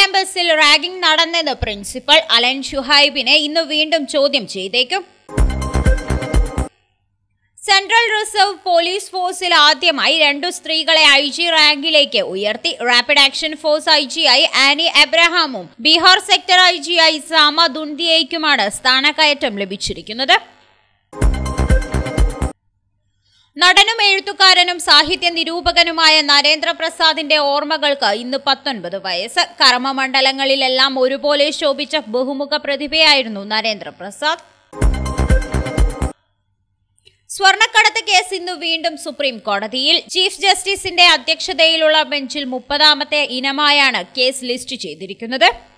ക്യാമ്പസിൽ റാഗിംഗ് നടന്നെന്ന് principal Alan ഷുഹൈബിനെ ഇന്ന് വീണ്ടും ചോദ്യം ചെയ്തേക്കും സെൻട്രൽ റിസർവ് പോലീസ് ഫോഴ്സിൽ ആദ്യമായി രണ്ടു സ്ത്രീകളെ ഐ ജി റാങ്കിലേക്ക് ഉയർത്തി rapid action force I G ആയി ആനി എബ്രഹാമും ബീഹാർ സെക്ടർ ഐ ജി ആയി സാമ ദുന്തിയയ്ക്കുമാണ് സ്ഥാനക്കയറ്റം ലഭിച്ചിരിക്കുന്നത് നടനും എഴുത്തുകാരനും സാഹിത്യ നിരൂപകനുമായ നരേന്ദ്രപ്രസാദിന്റെ ഓർമ്മകൾക്ക് ഇന്ന് പത്തൊൻപത് വയസ്സ് കർമ്മമണ്ഡലങ്ങളിലെല്ലാം ഒരുപോലെ ശോഭിച്ച ബഹുമുഖ പ്രതിഭയായിരുന്നു നരേന്ദ്രപ്രസാദ് സ്വർണ്ണക്കടത്ത് കേസ് ഇന്ന് വീണ്ടും സുപ്രീം കോടതിയിൽ ചീഫ് ജസ്റ്റിസിന്റെ അധ്യക്ഷതയിലുള്ള ബെഞ്ചിൽ മുപ്പതാമത്തെ ഇനമായാണ് കേസ് ലിസ്റ്റ് ചെയ്തിരിക്കുന്നത്